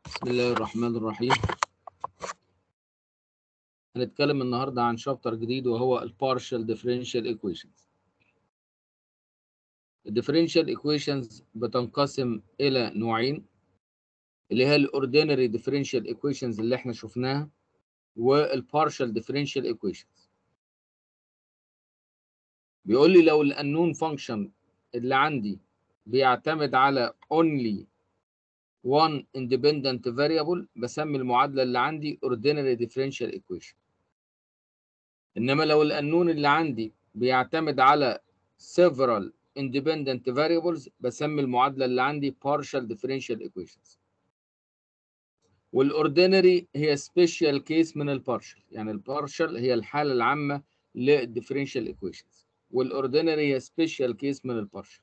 بسم الله الرحمن الرحيم هنتكلم النهارده عن شابتر جديد وهو البارشال ديفرنشال ايكويشنز الديفرنشال ايكويشنز بتنقسم الى نوعين اللي هي الاوردينري ديفرنشال ايكويشنز اللي احنا شفناها والبارشال ديفرنشال ايكويشنز بيقول لي لو الانون فانكشن اللي عندي بيعتمد على only one independent variable بسمي المعادله اللي عندي ordinary differential equation انما لو القانون اللي عندي بيعتمد على several independent variables بسمي المعادله اللي عندي partial differential equations والاوردينري هي سبيشال كيس من البارشل يعني البارشل هي الحاله العامه للديفرنشال ايكويشنز والاوردينري هي سبيشال كيس من البارشل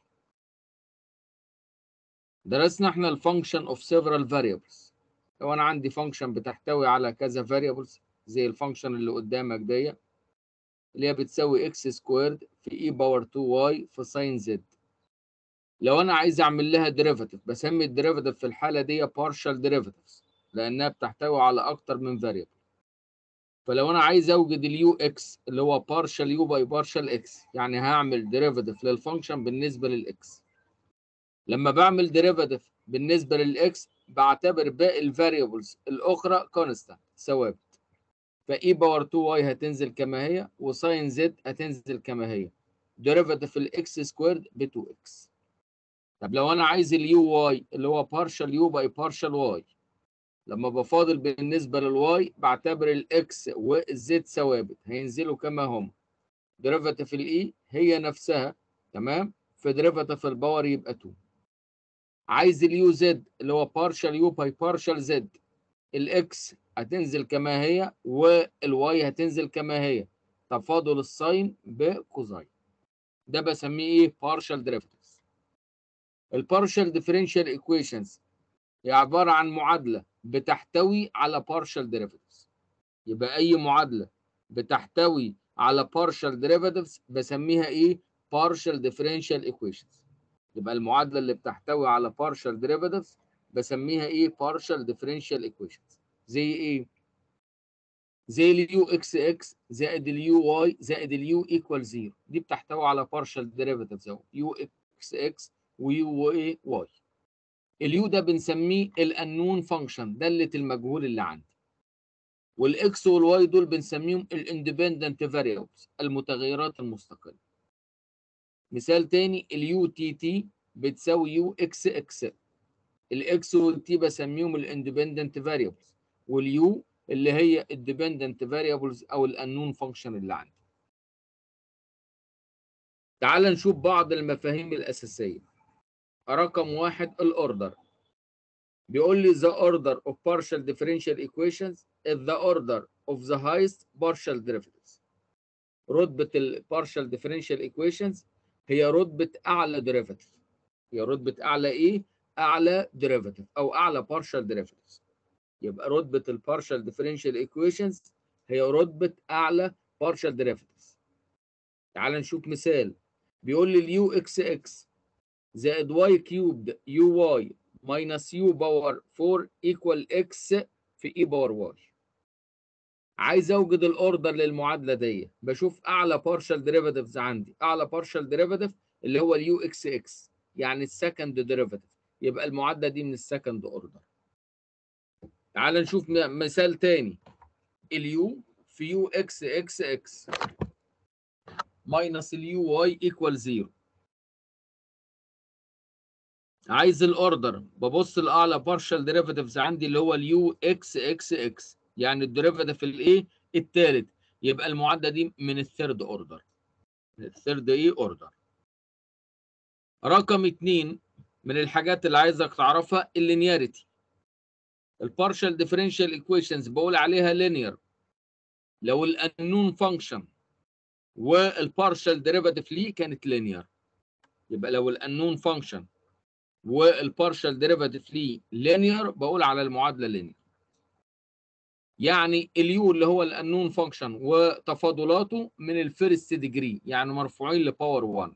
درسنا احنا الفانكشن اوف سيفرال فاريبلز لو انا عندي فانكشن بتحتوي على كذا فاريبلز زي الفانكشن اللي قدامك دي اللي هي بتساوي اكس سكويرد في اي باور 2 واي في ساين زد لو انا عايز اعمل لها ديريفاتيف بسمي الديريفاتيف في الحاله دي بارشال ديريفاتيفز لانها بتحتوي على اكتر من فاريبل فلو انا عايز اوجد اليو اكس اللي هو بارشال يو باي بارشال اكس يعني هعمل ديريفاتيف للفانكشن بالنسبه للاكس لما بعمل ديريفاتيف بالنسبه للاكس بعتبر باقي الفاريبلز الاخرى كونستانت ثوابت فاي باور 2 واي هتنزل كما هي وساين زد هتنزل كما هي ديريفاتيف الاكس سكويرد ب 2 اكس طب لو انا عايز اليو واي اللي هو بارشال يو باي بارشال واي لما بفاضل بالنسبه للواي بعتبر الاكس والزد ثوابت هينزلوا كما هم ديريفاتيف الاي هي نفسها تمام في ديريفاتيف الباور يبقى 2 عايز اليو زد اللي هو بارشال يو باي بارشال زد الاكس هتنزل كما هي والواي هتنزل كما هي تفاضل الساين بكوزاين ده بسميه ايه بارشال ديريفاتيفز البارشال ديفرنشال ايكويشنز هي عباره عن معادله بتحتوي على بارشال ديريفاتيفز يبقى اي معادله بتحتوي على بارشال ديريفاتيفز بسميها ايه بارشال ديفرنشال ايكويشنز يبقى المعادله اللي بتحتوي على بارشال ديريفاتيفز بسميها ايه بارشال ديفرنشال ايكويشنز زي ايه زي اليو اكس اكس زائد اليو واي زائد اليو ايكوال زيرو دي بتحتوي على بارشال ديريفاتيفز اهو يو اكس اكس ويو ايه واي اليو ده بنسميه الانون فانكشن داله المجهول اللي عندي والاكس والواي دول بنسميهم الاندبندنت فاريبلز المتغيرات المستقله مثال تاني اليو تي تي بتساوي يو اكس اكس الاكس والتي بسميهم الاندبندنت فاريبلز واليو اللي هي الديبندنت فاريبلز او الانون فانكشن اللي عندي تعال نشوف بعض المفاهيم الاساسيه رقم واحد الاوردر بيقول لي the order of partial differential equations is the order of the highest partial derivatives رتبة ال partial differential equations هي رتبة أعلى derivative هي رتبة أعلى إيه؟ أعلى derivative أو أعلى partial derivatives يبقى رتبة ال partial differential equations هي رتبة أعلى partial derivatives تعال نشوف مثال بيقول لي اليو اكس اكس زائد واي كيوبد يو واي ماينس يو باور 4 ايكوال اكس في اي باور واي عايز اوجد الاوردر للمعادله دي بشوف اعلى بارشال ديريفاتيفز عندي اعلى بارشال ديريفاتيف اللي هو اليو اكس اكس يعني السكند ديريفاتيف يبقى المعادله دي من السكند اوردر تعال نشوف مثال تاني اليو في يو اكس اكس اكس ماينس اليو واي ايكوال زيرو عايز الاوردر ببص لاعلى بارشال ديريفاتيفز عندي اللي هو اليو اكس اكس اكس يعني الديريفاتيف الايه الثالث يبقى المعادله دي من الثيرد اوردر الثيرد ايه اوردر رقم اتنين من الحاجات اللي عايزك تعرفها اللينياريتي البارشال ديفرنشال ايكويشنز بقول عليها لينير لو الانون فانكشن والبارشال ديريفاتيف ليه كانت لينير يبقى لو الانون فانكشن والبارشال ديريفاتيف ليه لينير بقول على المعادله لينير يعني اليو اللي هو الانون فانكشن وتفاضلاته من الفيرست ديجري يعني مرفوعين لباور 1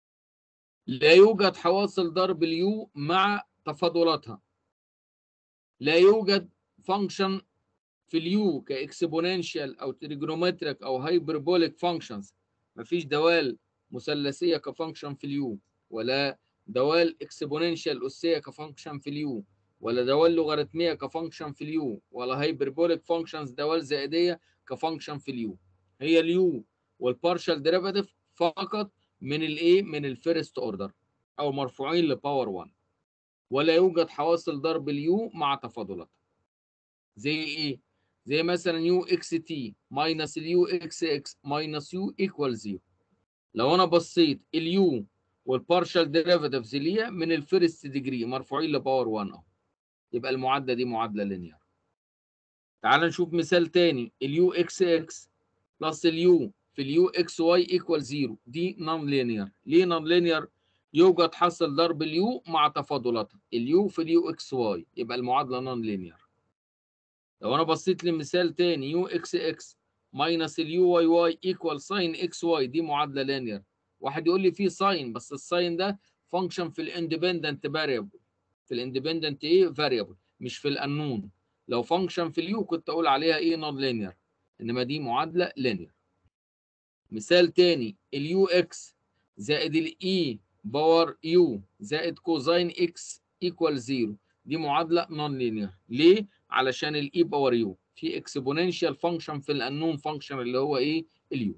لا يوجد حواصل ضرب اليو مع تفاضلاتها لا يوجد فانكشن في اليو كاكسبوننشال او تريجونومتريك او هايبربوليك فانكشنز مفيش دوال مثلثيه كفانكشن في اليو ولا دوال اكسبوننشال اسيه كفانكشن في اليو ولا دوال لوغاريتميه كفانكشن في اليو ولا هايبربوليك فانكشنز دوال زائديه كفانكشن في اليو هي اليو والبارشال ديريفاتيف فقط من الايه من الفيرست اوردر او مرفوعين لباور 1 ولا يوجد حواصل ضرب اليو مع تفاضلاتها زي ايه زي مثلا يو اكس تي ماينس اليو اكس اكس ماينس يو ايكوال 0 لو انا بصيت اليو والبارشال ديريفاتيفز ليها من الفيرست ديجري مرفوعين لباور 1 اهو يبقى المعادله دي معادله لينير تعال نشوف مثال تاني اليو اكس اكس بلس اليو في اليو اكس واي ايكوال 0 دي نون لينير ليه نون لينير يوجد حاصل ضرب اليو مع تفاضلاتها اليو في اليو اكس واي يبقى المعادله نون لينير لو انا بصيت لمثال تاني يو اكس اكس ماينس اليو واي واي ايكوال ساين اكس واي دي معادله لينير واحد يقول لي في ساين بس الساين ده فانكشن في الاندبندنت فاريبل في الاندبندنت ايه فاريبل مش في الانون لو فانكشن في اليو كنت اقول عليها ايه نون لينير انما دي معادله لينير مثال تاني اليو اكس زائد الاي باور يو زائد كوزين اكس ايكوال 0 دي معادله نون لينير ليه علشان الاي باور يو في اكسبوننشال فانكشن في الانون فانكشن اللي هو ايه اليو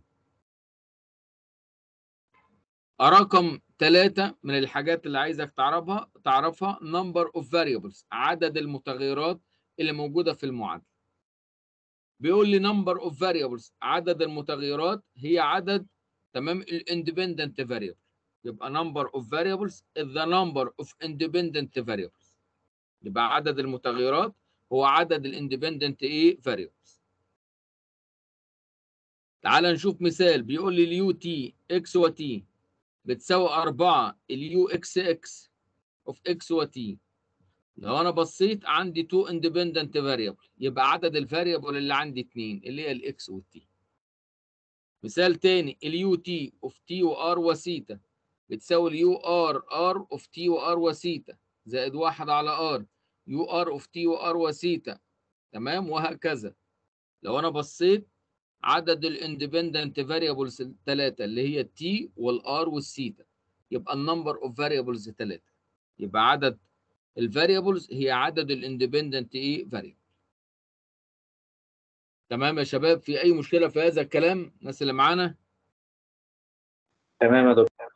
رقم ثلاثة من الحاجات اللي عايزك تعرفها تعرفها number of variables عدد المتغيرات اللي موجودة في المعادلة بيقول لي number of variables عدد المتغيرات هي عدد تمام الاندبندنت variable يبقى number of variables is the number of independent variables يبقى عدد المتغيرات هو عدد الاندبندنت ايه variables تعال نشوف مثال بيقول لي اليو تي اكس وتي بتساوي 4 اليو اكس اكس اوف اكس وتي لو انا بصيت عندي تو اندبندنت فاريبل يبقى عدد الفاريبل اللي عندي اثنين اللي هي الاكس والتي مثال تاني اليو تي اوف تي وار وسيتا بتساوي اليو ار ار اوف تي وار وسيتا زائد واحد على ار يو ار اوف تي وار وسيتا تمام وهكذا لو انا بصيت عدد الاندبندنت فاريبلز الثلاثه اللي هي التي والار والسيتا يبقى النمبر اوف فاريبلز ثلاثه يبقى عدد الفاريبلز هي عدد الاندبندنت ايه فاريبل تمام يا شباب في اي مشكله في هذا الكلام الناس اللي معانا تمام يا دكتور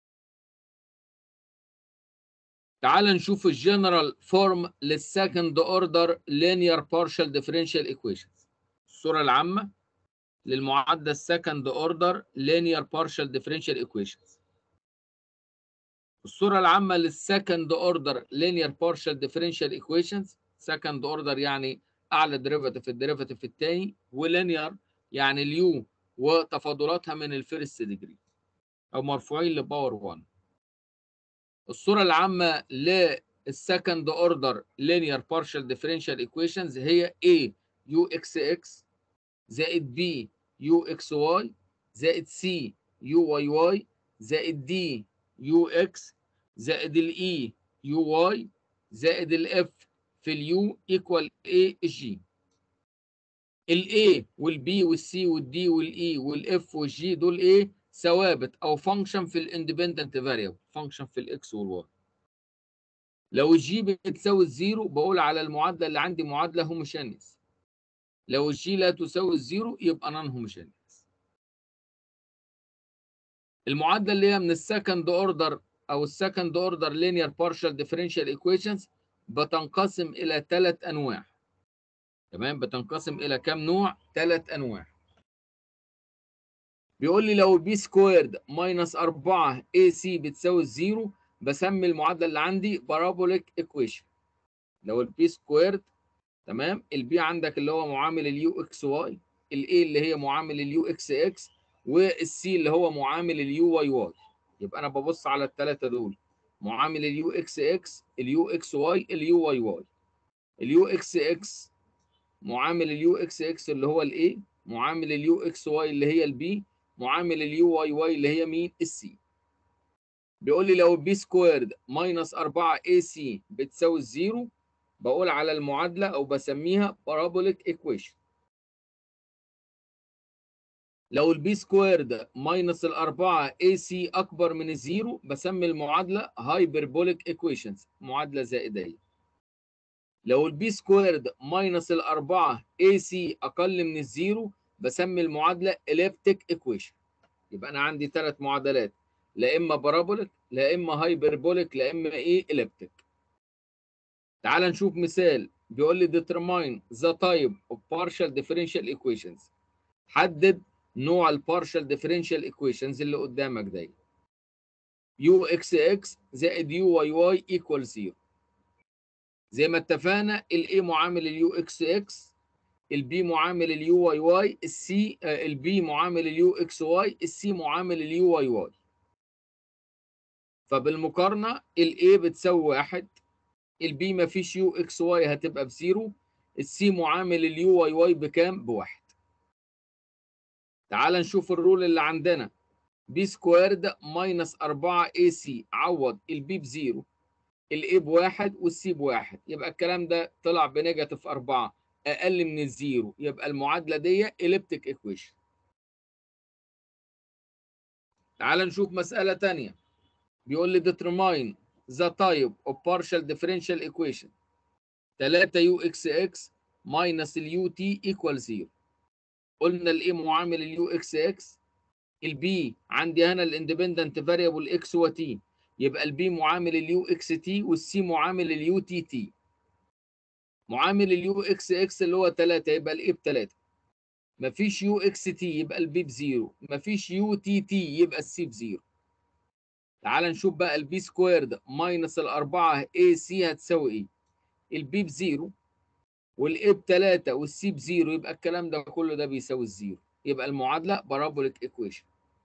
تعال نشوف الجنرال فورم للسكند اوردر لينير بارشال ديفرنشال ايكويشنز الصوره العامه للمعادله السكند اوردر لينير بارشال ديفرنشال ايكويشنز الصوره العامه للسكند اوردر لينير بارشال ديفرنشال ايكويشنز سكند اوردر يعني اعلى ديريفاتيف الديريفاتيف الثاني ولينير يعني اليو وتفاضلاتها من الفيرست ديجري او مرفوعين لباور 1 الصوره العامه للسكند اوردر لينير بارشال ديفرنشال ايكويشنز هي A يو اكس اكس زائد B يو اكس واي زائد C يو واي واي زائد D يو اكس زائد الاي يو واي زائد الاف في اليو ايكوال اي جي الاي والبي والسي والدي والاي والاف والجي دول ايه ثوابت او فانكشن في الاندبندنت فاريبل فانكشن في الاكس والواي لو الجي بتساوي الزيرو بقول على المعادله اللي عندي معادله هوموجينيوس لو الجي لا تساوي الزيرو يبقى نون هوموجينيوس المعادله اللي هي من السكند اوردر او السكند اوردر لينير بارشال ديفرنشال ايكويشنز بتنقسم الى ثلاث انواع تمام بتنقسم الى كام نوع ثلاث انواع بيقول لي لو بي سكويرد ماينس 4 اي سي بتساوي الزيرو بسمي المعادله اللي عندي بارابوليك ايكويشن لو البي سكويرد تمام البي عندك اللي هو معامل اليو اكس واي الاي اللي هي معامل اليو اكس اكس والسي اللي هو معامل اليو واي واي يبقى انا ببص على الثلاثه دول معامل اليو اكس اكس اليو اكس واي اليو واي واي اليو اكس اكس معامل اليو اكس اكس اللي هو الاي معامل اليو اكس واي اللي هي البي معامل اليو واي واي اللي هي مين السي بيقول لي لو بي سكويرد ماينس 4 اي سي بتساوي الزيرو بقول على المعادلة أو بسميها بارابوليك ايكويشن لو البي سكويرد ماينس الأربعة اي سي أكبر من الزيرو بسمي المعادلة هايبربوليك ايكويشنز معادلة زائدية لو البي سكويرد ماينس الأربعة اي سي أقل من الزيرو بسمي المعادلة إليبتيك ايكويشن يبقى أنا عندي ثلاث معادلات لا إما بارابوليك لا إما هايبربوليك لا إما إيه إليبتيك تعال نشوف مثال بيقول لي determine the type of partial differential equations حدد نوع البارشال ديفرنشال ايكويشنز اللي قدامك دي يو اكس اكس زائد يو واي واي ايكوال 0 زي ما اتفقنا الاي معامل اليو اكس اكس البي معامل اليو واي واي السي البي معامل اليو اكس واي السي معامل اليو واي واي فبالمقارنه الاي بتساوي واحد البي ما فيش يو اكس واي هتبقى بزيرو السي معامل اليو واي واي بكام بواحد تعال نشوف الرول اللي عندنا بي سكويرد ماينس 4 اي سي عوض البي بزيرو الاي بواحد والسي بواحد يبقى الكلام ده طلع بنيجاتيف 4 اقل من الزيرو يبقى المعادله دي اليبتيك ايكويشن تعال نشوف مساله ثانيه بيقول لي determine the type of partial differential equation 3 يو اكس اكس minus اليو تي equal 0 قلنا الاي معامل اليو اكس اكس البي عندي هنا الاندبندنت فاريبل اكس وتي يبقى البي معامل اليو اكس تي والسي معامل اليو تي تي معامل اليو اكس اكس اللي هو 3 يبقى الاي ب 3 مفيش يو اكس تي يبقى البي بزيرو مفيش يو تي تي يبقى السي بزيرو تعال نشوف بقى البي سكويرد ماينس الأربعة اي سي هتساوي ايه البي بزيرو والاي بتلاتة والسي بزيرو يبقى الكلام ده كله ده بيساوي الزيرو يبقى المعادلة بارابوليك ايكويشن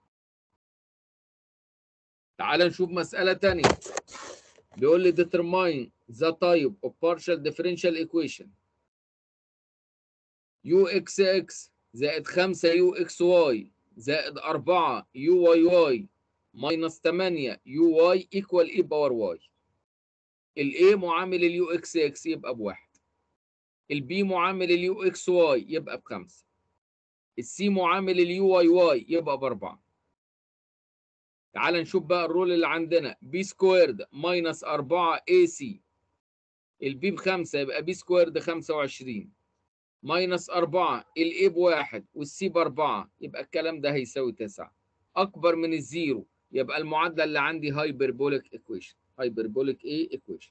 تعال نشوف مسألة تانية بيقول لي determine the type of partial differential equation يو اكس اكس زائد 5 يو اكس واي زائد 4 يو واي واي ماينس 8 يو واي ايكوال اي باور واي الاي معامل اليو اكس اكس يبقى بواحد البي معامل اليو اكس واي يبقى بخمسة السي معامل اليو واي واي يبقى بأربعة تعال نشوف بقى الرول اللي عندنا بي سكويرد ماينس 4 اي سي البي بخمسة يبقى بي سكويرد 25 ماينس 4 الاي بواحد والسي بأربعة يبقى الكلام ده هيساوي 9 أكبر من الزيرو يبقى المعادلة اللي عندي هايبربوليك ايكويشن هايبربوليك ايه ايكويشن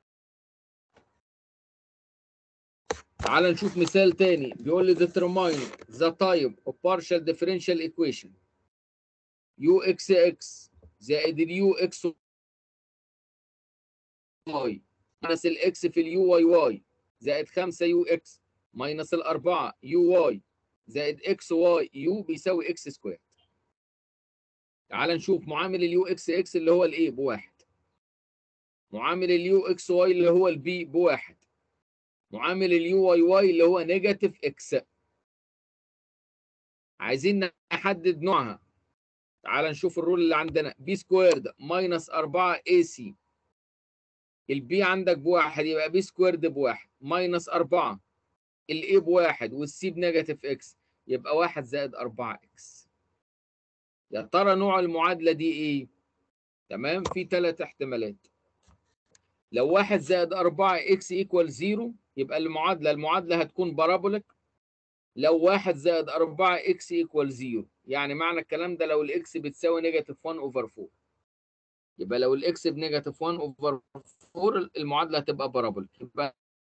تعال نشوف مثال تاني بيقول لي determine the type of partial differential equation يو اكس اكس زائد اليو اكس واي ماينس الاكس في اليو واي واي زائد 5 يو اكس ماينس الأربعة يو واي زائد اكس واي يو بيساوي اكس سكوير تعال نشوف معامل اليو اكس اكس اللي هو الايه بواحد معامل اليو اكس واي اللي هو البي بواحد معامل اليو واي واي اللي هو نيجاتيف اكس عايزين نحدد نوعها تعال نشوف الرول اللي عندنا بي سكويرد ماينس 4 اي سي البي عندك بواحد يبقى بي سكويرد بواحد ماينس 4 الاي بواحد والسي بنيجاتيف اكس يبقى واحد زائد 4 اكس يا ترى نوع المعادلة دي ايه؟ تمام في ثلاث احتمالات لو واحد زائد 4 اكس ايكوال 0 يبقى المعادلة المعادلة هتكون بارابوليك لو واحد زائد 4 اكس ايكوال 0 يعني معنى الكلام ده لو الاكس بتساوي نيجاتيف 1 اوفر 4 يبقى لو الاكس بنيجاتيف 1 اوفر 4 المعادلة هتبقى بارابوليك يبقى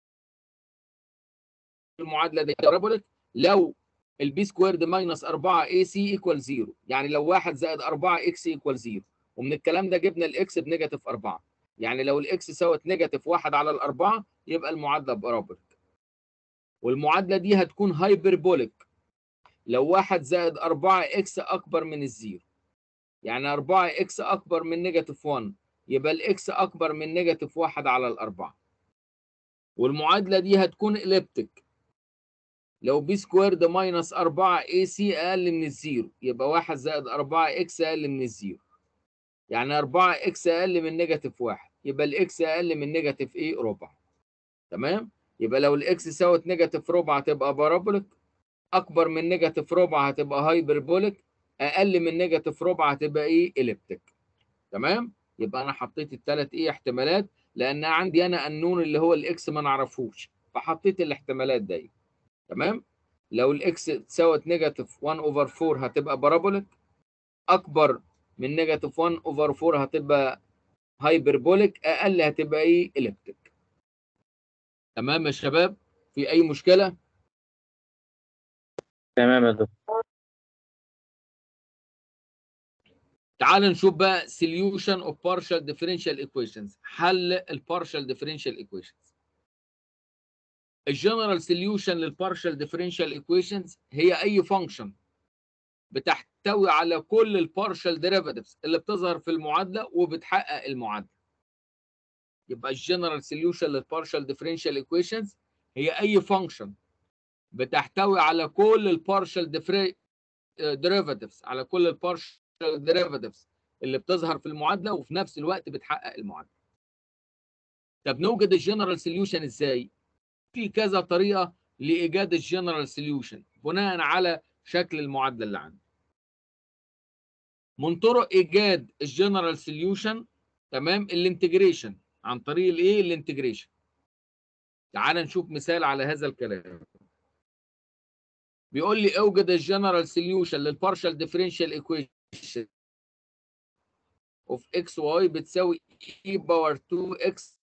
المعادلة دي بارابوليك لو البي سكويرد ماينس 4 اي سي ايكوال 0 يعني لو 1 زائد 4 اكس ايكوال 0 ومن الكلام ده جبنا الاكس بنيجاتيف 4 يعني لو الاكس ساوت نيجاتيف 1 على الأربعة يبقى المعادلة بارابوليك والمعادلة دي هتكون هايبربوليك لو 1 زائد 4 اكس أكبر من الزيرو يعني 4 اكس أكبر من نيجاتيف 1 يبقى الاكس أكبر من نيجاتيف 1 على الأربعة والمعادلة دي هتكون إليبتيك لو بي سكويرد ماينس 4 اي سي اقل من الزيرو يبقى 1 زائد 4 اكس اقل من الزيرو يعني 4 اكس اقل من نيجاتيف 1 يبقى الاكس اقل من نيجاتيف ايه ربع تمام يبقى لو الاكس ساوت نيجاتيف ربع هتبقى بارابوليك اكبر من نيجاتيف ربع هتبقى هايبربوليك اقل من نيجاتيف ربع هتبقى ايه اليبتيك تمام يبقى انا حطيت الثلاث ايه احتمالات لان عندي انا النون اللي هو الاكس ما نعرفوش فحطيت الاحتمالات دي تمام لو الاكس تساوت نيجاتيف 1 اوفر 4 هتبقى بارابوليك اكبر من نيجاتيف 1 اوفر 4 هتبقى هايبربوليك اقل هتبقى ايه اليبتيك تمام يا شباب في اي مشكله تمام يا دكتور تعال نشوف بقى solution of partial differential equations حل البارشال differential equations الجنرال solution للبارشال differential equations هي اي فانكشن بتحتوي على كل البارشال derivatives اللي بتظهر في المعادله وبتحقق المعادله يبقى الجنرال solution للبارشال differential equations هي اي فانكشن بتحتوي على كل البارشال derivatives على كل البارشال derivatives اللي بتظهر في المعادله وفي نفس الوقت بتحقق المعادله. طب نوجد الجنرال سوليوشن ازاي؟ في كذا طريقه لايجاد الجنرال سوليوشن بناء على شكل المعادله اللي عندي. من طرق ايجاد الجنرال سوليوشن تمام الانتجريشن عن طريق الايه؟ الانتجريشن. تعال نشوف مثال على هذا الكلام. بيقول لي اوجد الجنرال سوليوشن للبارشال ديفرنشال ايكويشن of x y بتساوي e باور 2x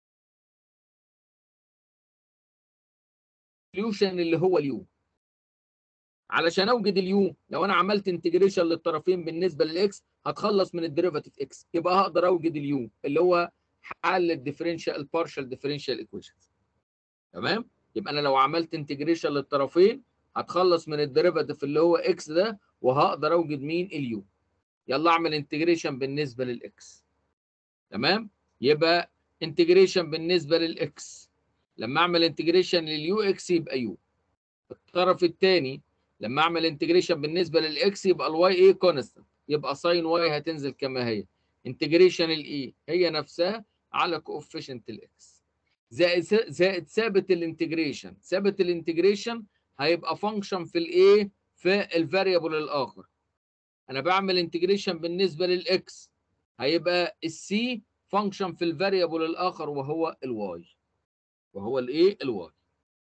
سوليوشن اللي هو اليو علشان اوجد اليو لو انا عملت انتجريشن للطرفين بالنسبه للاكس هتخلص من الديريفاتيف اكس يبقى هقدر اوجد اليو اللي هو حل الديفرنشال البارشال ديفرنشال ايكويشنز تمام يبقى انا لو عملت انتجريشن للطرفين هتخلص من الديريفاتيف اللي هو اكس ده وهقدر اوجد مين اليو يلا اعمل انتجريشن بالنسبه للاكس تمام يبقى انتجريشن بالنسبه للاكس لما اعمل انتجريشن لليو اكس يبقى يو الطرف الثاني لما اعمل انتجريشن بالنسبه للاكس يبقى الواي ايه كونستنت يبقى ساين واي هتنزل كما هي انتجريشن الاي هي نفسها على كوفيشنت الاكس زائد زائد ثابت الانتجريشن ثابت الانتجريشن هيبقى فانكشن في الايه في الفاريبل الاخر انا بعمل انتجريشن بالنسبه للاكس هيبقى السي فانكشن في الفاريبل الاخر وهو الواي وهو الايه الواي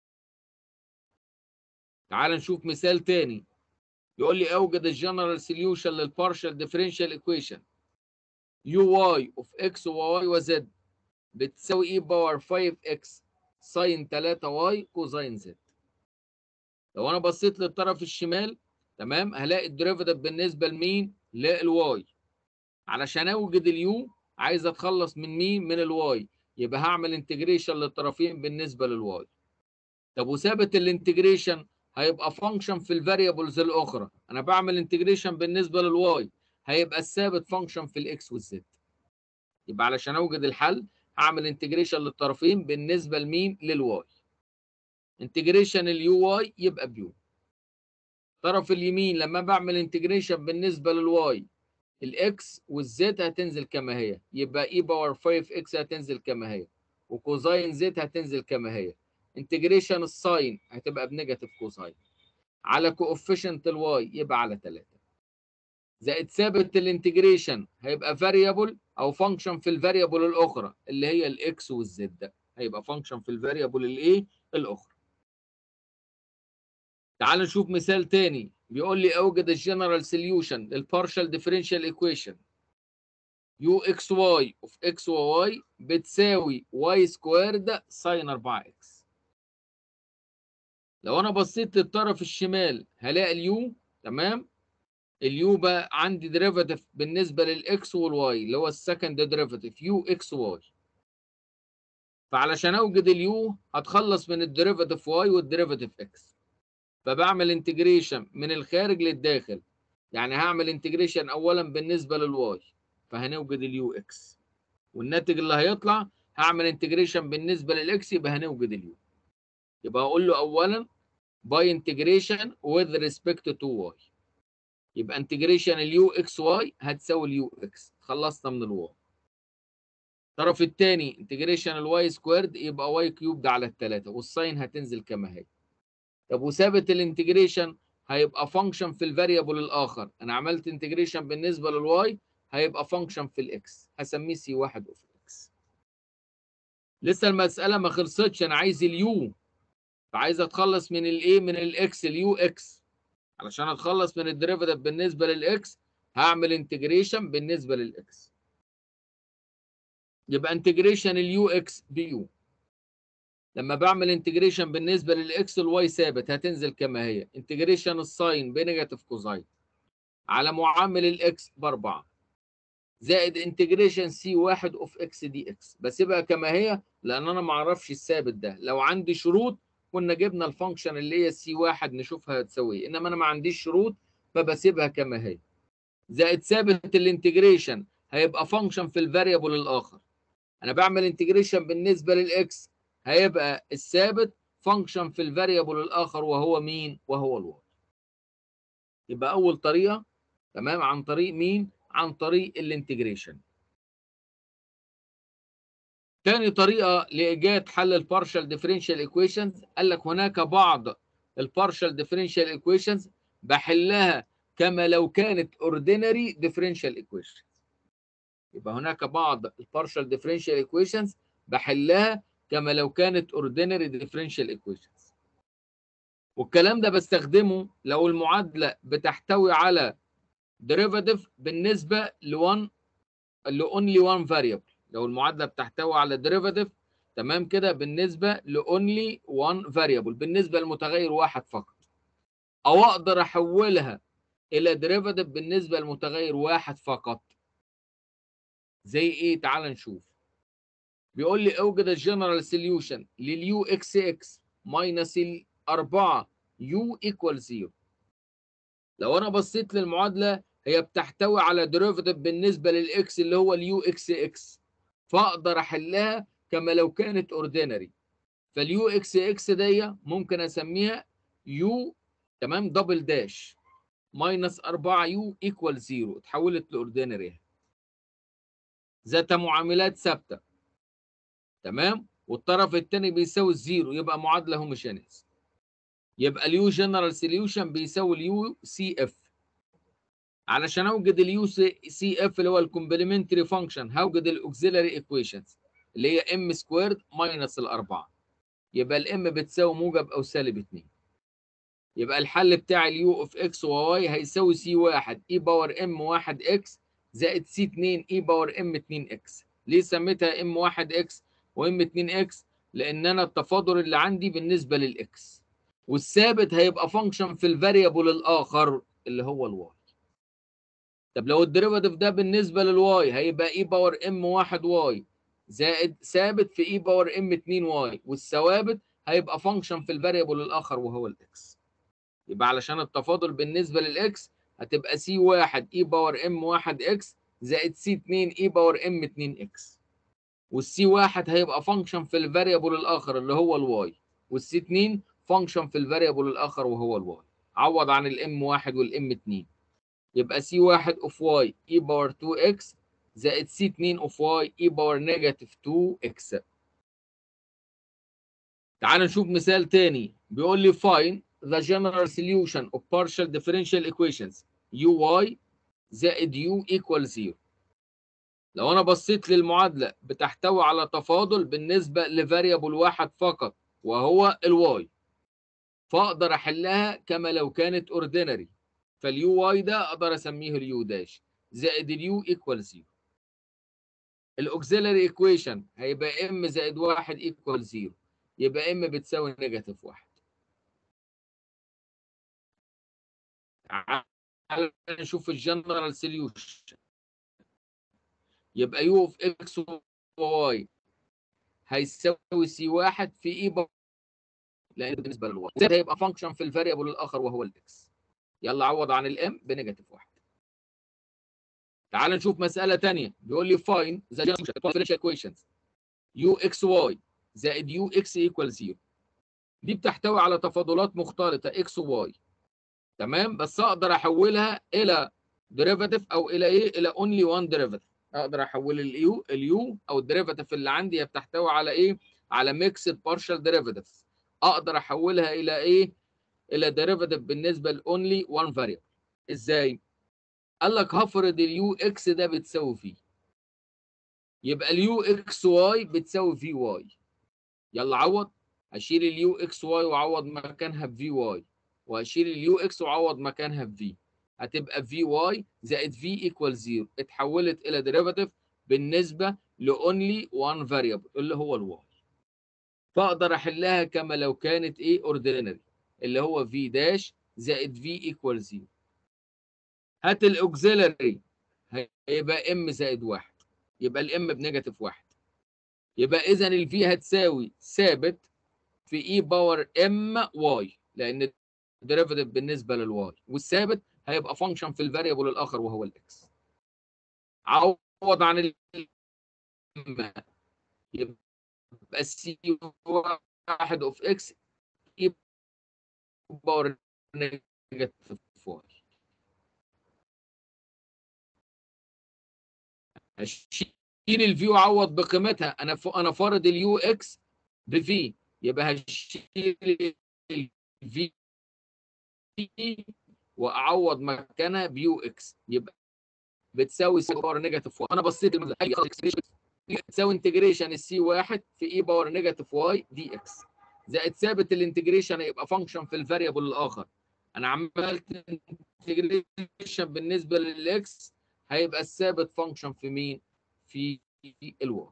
تعال نشوف مثال تاني يقول لي اوجد الجنرال سوليوشن للبارشال ديفرنشال ايكويشن يو واي اوف اكس وواي وزد بتساوي اي باور 5 اكس ساين 3 واي كوزاين زد لو انا بصيت للطرف الشمال تمام هلاقي الديريفيتيف بالنسبه لمين للواي علشان اوجد اليو عايز اتخلص من مين من الواي يبقى هعمل انتجريشن للطرفين بالنسبه للواي طب وثابت الانتجريشن هيبقى فانكشن في الفاريبلز الاخرى انا بعمل انتجريشن بالنسبه للواي هيبقى الثابت فانكشن في الاكس والزد يبقى علشان اوجد الحل هعمل انتجريشن للطرفين بالنسبه لمين للواي انتجريشن اليو واي يبقى بيو طرف اليمين لما بعمل انتجريشن بالنسبه للواي الاكس والزد هتنزل كما هي يبقى اي باور 5 اكس هتنزل كما هي وكوزاين زد هتنزل كما هي انتجريشن الساين هتبقى بنيجاتيف كوساين على كوفيشنت الواي يبقى على 3 زائد ثابت الانتجريشن هيبقى فاريبل او فانكشن في الفاريبل الاخرى اللي هي الاكس والزد هيبقى فانكشن في الفاريبل الايه الاخرى تعال نشوف مثال تاني بيقول لي اوجد الجنرال سوليوشن للبارشال ديفرنشال ايكويشن يو اكس واي اوف اكس وواي بتساوي واي سكويرد ساين 4 اكس لو انا بصيت للطرف الشمال هلاقي اليو تمام اليو بقى عندي ديريفاتيف بالنسبه للاكس والواي اللي هو السكند ديريفاتيف يو اكس واي فعلشان اوجد اليو هتخلص من الديريفاتيف واي والديريفاتيف اكس فبعمل انتجريشن من الخارج للداخل يعني هعمل انتجريشن اولا بالنسبه للواي فهنوجد اليو اكس والناتج اللي هيطلع هعمل انتجريشن بالنسبه للاكس يبقى هنوجد اليو يبقى هقول له اولا باي انتجريشن with respect to y يبقى انتجريشن اليو اكس واي هتساوي اليو اكس خلصنا من الواي الطرف الثاني انتجريشن الواي سكويرد يبقى واي كيوبد على الثلاثه والساين هتنزل كما هي طب وثابت الانتجريشن هيبقى فانكشن في الفاريبل الاخر انا عملت انتجريشن بالنسبه للواي هيبقى فانكشن في الاكس هسميه سي 1 اوف اكس لسه المساله ما خلصتش انا عايز اليو فعايز اتخلص من الايه من الاكس اليو اكس علشان اتخلص من الديريفيتيف بالنسبه للاكس هعمل انتجريشن بالنسبه للاكس يبقى انتجريشن اليو اكس بيو لما بعمل انتجريشن بالنسبه للاكس الواي ثابت هتنزل كما هي انتجريشن الساين بنيجاتيف كوزاين على معامل الاكس باربعه زائد انتجريشن سي واحد اوف اكس دي اكس بسيبها كما هي لان انا ما اعرفش الثابت ده لو عندي شروط كنا جبنا الفانكشن اللي هي سي واحد نشوفها هتساوي ايه انما انا ما عنديش شروط فبسيبها كما هي زائد ثابت الانتجريشن هيبقى فانكشن في الفاريبل الاخر انا بعمل انتجريشن بالنسبه للاكس هيبقى الثابت فانكشن في الفاريبل الاخر وهو مين وهو الواي يبقى اول طريقه تمام عن طريق مين عن طريق الانتجريشن تاني طريقه لايجاد حل البارشال ديفرنشال ايكويشنز قال لك هناك بعض البارشال ديفرنشال ايكويشنز بحلها كما لو كانت اوردينري ديفرنشال ايكويشنز يبقى هناك بعض البارشال ديفرنشال ايكويشنز بحلها كما لو كانت ordinary differential equations والكلام ده بستخدمه لو المعادلة بتحتوي على derivative بالنسبة ل one ل only one variable لو المعادلة بتحتوي على derivative تمام كده بالنسبة ل only one variable بالنسبة لمتغير واحد فقط أو أقدر أحولها إلى derivative بالنسبة لمتغير واحد فقط زي إيه؟ تعال نشوف بيقول لي اوجد الجنرال سوليوشن لليو اكس اكس ماينس الأربعة يو ايكوال زيرو لو أنا بصيت للمعادلة هي بتحتوي على ديريفيتيف بالنسبة للإكس اللي هو اليو إكس إكس فأقدر أحلها كما لو كانت أوردينري فاليو إكس إكس دي ممكن أسميها يو تمام دبل داش ماينس 4 يو ايكوال زيرو اتحولت لأوردينري ذات معاملات ثابته تمام والطرف الثاني بيساوي الزيرو يبقى معادله هوموجينيس يبقى اليو جنرال سوليوشن بيساوي اليو سي اف علشان اوجد اليو سي اف اللي هو الكومبلمنتري فانكشن هوجد الاوكسيلري ايكويشنز اللي هي ام سكويرد ماينس الاربعه يبقى الام بتساوي موجب او سالب 2 يبقى الحل بتاع اليو اوف اكس وواي هيساوي سي 1 اي باور ام 1 اكس زائد سي 2 اي باور ام 2 اكس ليه سميتها ام 1 اكس وام 2 اكس لان انا التفاضل اللي عندي بالنسبه للاكس والثابت هيبقى فانكشن في الفاريبل الاخر اللي هو الواي طب لو الديريفاتيف ده بالنسبه للواي هيبقى اي باور ام 1 واي زائد ثابت في اي باور ام 2 واي والثوابت هيبقى فانكشن في الفاريبل الاخر وهو الاكس يبقى علشان التفاضل بالنسبه للاكس هتبقى سي 1 اي باور ام 1 اكس زائد سي 2 اي باور ام 2 اكس والسي 1 هيبقى فانكشن في الفاريبل الاخر اللي هو الواي والسي 2 فانكشن في الفاريبل الاخر وهو الواي عوض عن الام 1 والام 2 يبقى سي 1 اوف واي اي باور 2 اكس زائد سي 2 اوف واي اي باور نيجاتيف 2 اكس تعال نشوف مثال تاني بيقول لي find the general solution of partial differential equations uy زائد u equal 0 لو انا بصيت للمعادله بتحتوي على تفاضل بالنسبه لفاريبل واحد فقط وهو الواي فاقدر احلها كما لو كانت اوردينري فاليو واي ده اقدر اسميه اليو داش زائد اليو ايكوال 0 الاوكسيلري ايكويشن هيبقى ام زائد 1 ايكوال 0 يبقى ام بتساوي نيجاتيف 1 تعال نشوف الجنرال سوليوشن يبقى يو اوف اكس واي هيساوي سي 1 في اي باور لان بالنسبه للواي زائد هيبقى فانكشن في الفاريبل الاخر وهو الاكس يلا عوض عن الام بنيجاتيف 1 تعال نشوف مساله ثانيه بيقول لي فاين ذا ديفرنشال ايكويشنز يو اكس واي زائد يو اكس ايكوال 0 دي بتحتوي على تفاضلات مختلطه اكس وواي تمام بس اقدر احولها الى ديريفاتيف او الى ايه الى اونلي وان ديريفاتيف اقدر احول اليو اليو او الديريفاتيف اللي عندي هي بتحتوي على ايه على ميكسد بارشال ديريفاتيفز اقدر احولها الى ايه الى ديريفاتيف بالنسبه لاونلي وان فاريبل ازاي قال لك هفرض اليو اكس ده بتساوي في يبقى اليو اكس واي بتساوي في واي يلا عوض هشيل اليو اكس واي واعوض مكانها بفي واي وهشيل اليو اكس واعوض مكانها بفي هتبقى في واي زائد في ايكوال زيرو اتحولت الى ديريفاتيف بالنسبه لاونلي وان فاريبل اللي هو الواي فاقدر احلها كما لو كانت ايه اوردينري اللي هو في داش زائد في ايكوال زيرو هات الاوكسيلري هيبقى ام زائد واحد يبقى الام بنيجاتيف واحد يبقى اذا الفي هتساوي ثابت في اي باور ام واي لان الديريفاتيف بالنسبه للواي والثابت هيبقى فانكشن في الفاريبل الاخر وهو الاكس عوض عن ال يبقى سي واحد اوف اكس اي باور نيجاتيف واي هشيل الفي واعوض بقيمتها انا ف... انا فارض اليو اكس بفي يبقى هشيل الفي واعوض مكانها بيو اكس يبقى بتساوي سي باور نيجاتيف واي انا بصيت تساوي انتجريشن السي واحد في اي باور نيجاتيف واي دي اكس زائد ثابت الانتجريشن هيبقى فانكشن في الفاريبل الاخر انا عملت انتجريشن بالنسبه للاكس هيبقى الثابت فانكشن في مين؟ في الواي.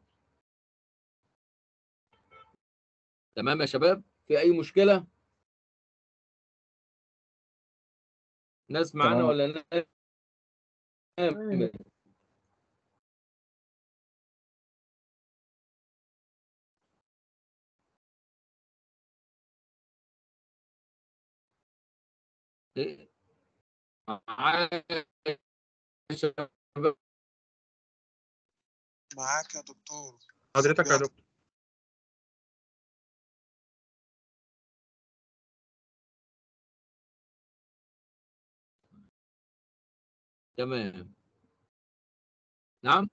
تمام يا شباب؟ في أي مشكلة؟ ناس معانا ولا ناس؟ إيه؟ معاك يا دكتور حضرتك يا دكتور تمام نعم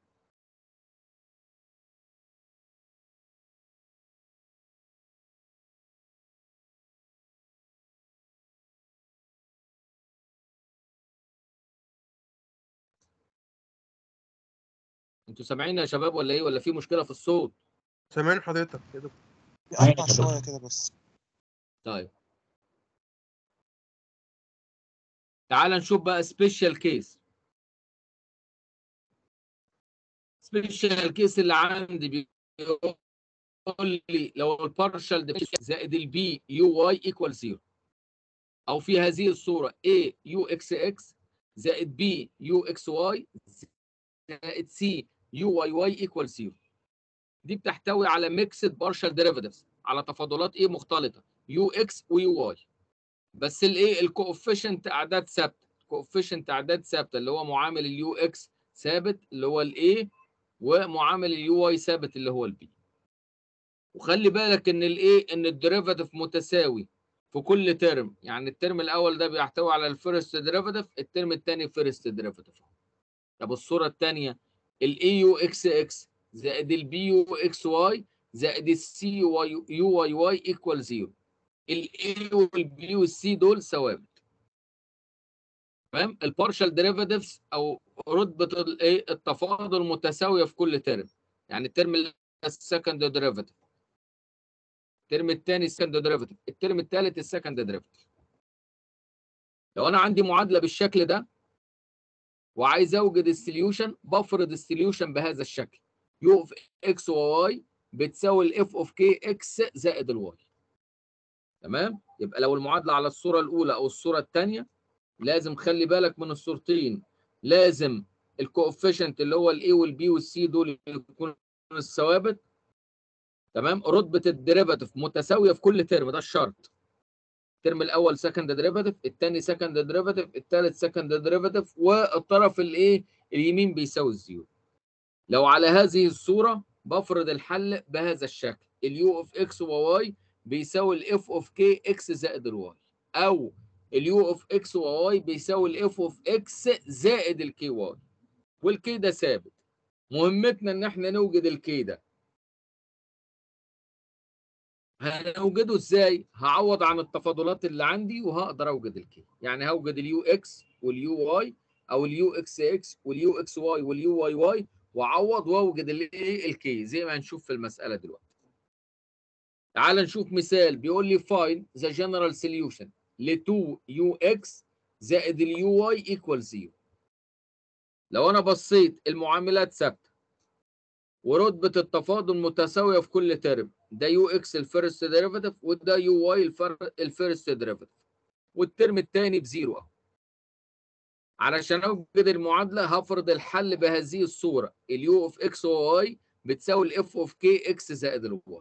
انتوا سامعين يا شباب ولا ايه ولا في مشكله في الصوت سامعين حضرتك يا دكتور بيقطع شوية كده بس طيب تعال نشوف بقى سبيشال كيس سبيشال كيس اللي عندي بيقول لي لو البارشال ديفيشن زائد البي يو واي ايكوال 0 او في هذه الصوره A يو اكس اكس زائد B يو اكس واي زائد C يو واي واي ايكوال 0 دي بتحتوي على ميكسد بارشال ديريفاتيفز على تفاضلات ايه مختلطه يو اكس ويو واي بس الايه الكوفيشنت اعداد ثابته كوفيشنت اعداد ثابته اللي هو معامل اليو اكس ثابت اللي هو الايه ومعامل اليو واي ثابت اللي هو البي وخلي بالك ان الايه ان الديريفاتيف متساوي في كل ترم يعني الترم الاول ده بيحتوي على الفيرست ديريفاتيف الترم الثاني فيرست ديريفاتيف طب الصوره الثانيه الاي يو اكس اكس زائد البي يو اكس واي زائد السي يو يو واي واي ايكوال 0 الاي والبي والسي دول ثوابت تمام البارشال ديريفاتيفز او رتبه الايه التفاضل متساويه في كل ترم يعني الترم السكند ديريفاتيف الترم الثاني السكند ديريفاتيف الترم الثالث السكند ديريفاتيف لو انا عندي معادله بالشكل ده وعايز اوجد السوليوشن بفرض السوليوشن بهذا الشكل يو اوف اكس وواي بتساوي الاف اوف كي اكس زائد الواي تمام يبقى لو المعادله على الصوره الاولى او الصوره الثانيه لازم خلي بالك من الصورتين لازم الكوفيشنت اللي هو الاي والبي والسي دول يكونوا الثوابت تمام رتبه الديريفاتيف متساويه في كل ترم ده الشرط الترم الاول سكند ديريفاتيف الثاني سكند ديريفاتيف الثالث سكند ديريفاتيف والطرف الايه اليمين بيساوي الزيرو لو على هذه الصوره بفرض الحل بهذا الشكل اليو اوف اكس وواي بيساوي الاف اوف كي اكس زائد الواي او اليو اوف اكس وواي بيساوي الاف اوف اكس زائد الكي واي والكي ده ثابت مهمتنا ان احنا نوجد الكي ده هنوجده ازاي هعوض عن التفاضلات اللي عندي وهقدر اوجد الكي يعني هوجد اليو اكس واليو واي او اليو اكس اكس واليو اكس واي واليو واي واي واعوض واوجد الايه الكي زي ما هنشوف في المساله دلوقتي تعال نشوف مثال بيقول لي find the general solution ل 2 يو اكس زائد اليو واي ايكوال 0 لو انا بصيت المعاملات ثابته ورتبه التفاضل متساويه في كل ترم ده يو اكس الفيرست ديريفاتيف وده يو واي الفيرست ديريفاتيف والترم الثاني بزيرو اهو علشان اوجد المعادله هفرض الحل بهذه الصوره اليو اوف اكس وواي بتساوي الاف اوف كي اكس زائد الواي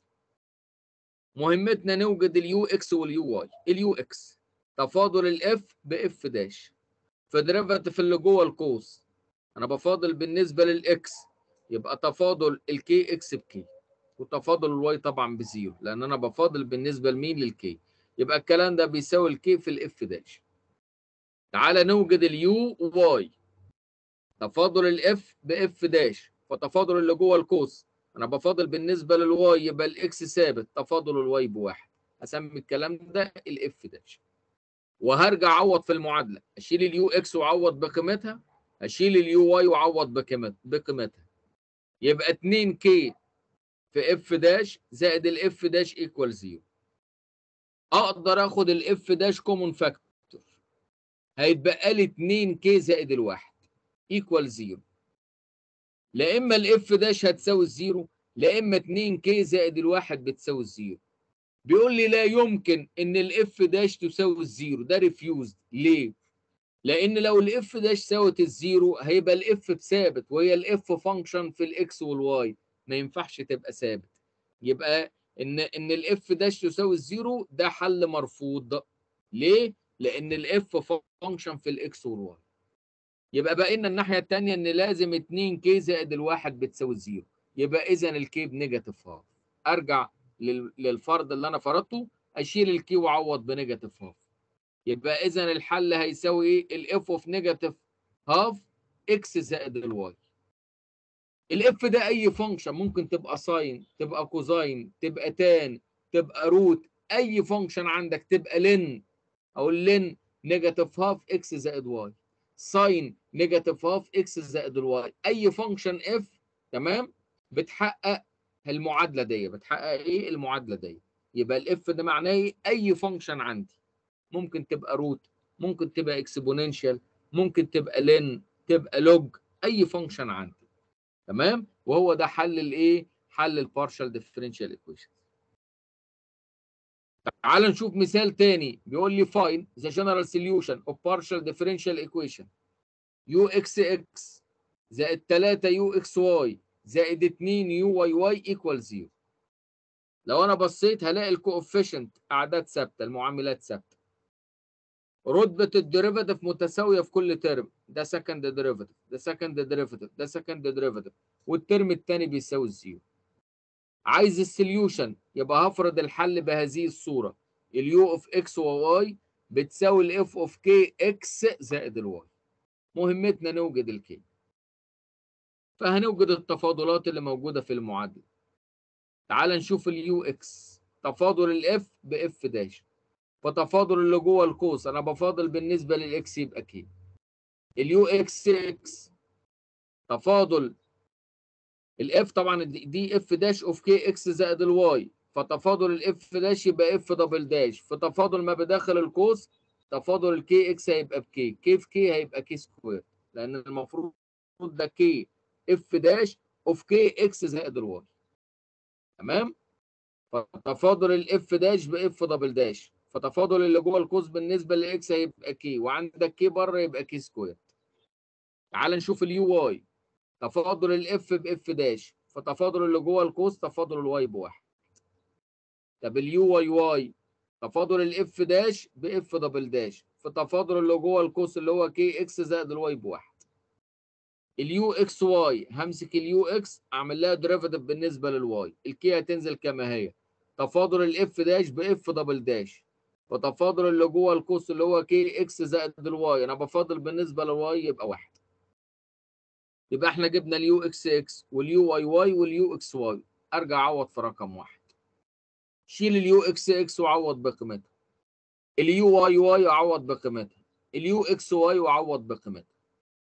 مهمتنا نوجد اليو اكس واليو واي اليو اكس تفاضل الاف باف داش في ديريفاتيف اللي جوه القوس انا بفاضل بالنسبه للاكس يبقى تفاضل الكي اكس بكي وتفاضل الواي طبعا بزيرو لان انا بفاضل بالنسبه لمين للكي يبقى الكلام ده بيساوي الكي في الاف داش تعالى نوجد اليو واي تفاضل الاف باف داش فتفاضل اللي جوه القوس انا بفاضل بالنسبه للواي يبقى الاكس ثابت تفاضل الواي بواحد اسمي الكلام ده الاف داش وهرجع اعوض في المعادله اشيل اليو اكس واعوض بقيمتها اشيل اليو واي واعوض بقيمت بقيمتها يبقى 2 كي في اف داش زائد الاف داش ايكوال 0 اقدر اخد الاف داش كومون فاكتور هيتبقى لي 2 كي زائد الواحد ايكوال 0 لا اما الاف داش هتساوي الزيرو لا اما 2 كي زائد الواحد بتساوي الزيرو بيقول لي لا يمكن ان الاف داش تساوي الزيرو ده ريفيوزد ليه لان لو الاف داش ساوت الزيرو هيبقى الاف بثابت وهي الاف فانكشن في الاكس والواي ما ينفعش تبقى ثابت يبقى ان ان الاف داش تساوي الزيرو ده حل مرفوض ليه لان الاف فانكشن في الاكس والواي يبقى بقى لنا الناحيه الثانيه ان لازم 2 كي زائد الواحد بتساوي الزيرو يبقى اذا الكي بنيجاتيف هاف ارجع لل- للفرض اللي انا فرضته اشيل الكي واعوض بنيجاتيف هاف يبقى اذا الحل هيساوي ايه الاف اوف نيجاتيف هاف اكس زائد الواي الاف ده اي فانكشن ممكن تبقى ساين تبقى كوزاين تبقى تان تبقى روت اي فانكشن عندك تبقى لن او لن نيجاتيف هاف اكس زائد واي ساين نيجاتيف هاف اكس زائد الواي اي فانكشن اف تمام بتحقق المعادله دي بتحقق ايه المعادله دي يبقى الاف ده معناه ايه اي فانكشن عندي ممكن تبقى روت ممكن تبقى اكسبوننشال ممكن تبقى لن تبقى لوج اي فانكشن عندي تمام وهو ده حل الايه حل البارشال ديفرنشال ايكويشن تعال نشوف مثال تاني بيقول لي find the general solution of partial differential equation u x x زائد 3 u x y زائد 2 u y y equal 0 لو انا بصيت هلاقي الكوفيشنت اعداد ثابته المعاملات ثابته رتبه الديريفاتيف متساويه في كل ترم ده سكند ديريفاتيف ده سكند ديريفاتيف ده سكند ديريفاتيف والترم الثاني بيساوي الزيرو عايز السوليوشن يبقى هفرض الحل بهذه الصوره اليو اوف اكس وواي بتساوي الاف اوف كي اكس زائد الواي مهمتنا نوجد الكي فهنوجد التفاضلات اللي موجوده في المعادله تعال نشوف اليو اكس تفاضل الاف باف داش فتفاضل اللي جوه القوس انا بفاضل بالنسبه للاكس يبقى كي اليو اكس اكس تفاضل الاف طبعا دي- دي اف داش اوف كي اكس زائد الواي فتفاضل الاف داش يبقى اف دبل داش فتفاضل ما بداخل القوس تفاضل الكي اكس هيبقى بكي كي في كي هيبقى كي سكوير لان المفروض ده كي اف داش اوف كي اكس زائد الواي تمام فتفاضل الاف داش باف دبل داش فتفاضل اللي جوه القوس بالنسبه لاكس هيبقى كي وعندك كي بره يبقى كي سكوير تعال نشوف اليو واي تفاضل الاف باف داش فتفاضل اللي جوه القوس تفاضل الواي بواحد طب اليو واي واي تفاضل الاف داش باف دبل داش فتفاضل اللي جوه القوس اللي هو كي اكس زائد الواي بواحد اليو اكس واي همسك اليو اكس اعمل لها ديريفاتيف بالنسبه للواي الكي هتنزل كما هي تفاضل الاف داش باف دبل داش وتفاضل اللي جوه القوس اللي هو كي اكس زائد الواي انا بفاضل بالنسبه للواي يبقى واحد يبقى احنا جبنا اليو اكس اكس واليو واي واي واليو اكس واي ارجع اعوض في رقم واحد شيل اليو اكس اكس وعوض بقيمتها اليو واي واي اعوض بقيمتها اليو اكس واي واعوض بقيمتها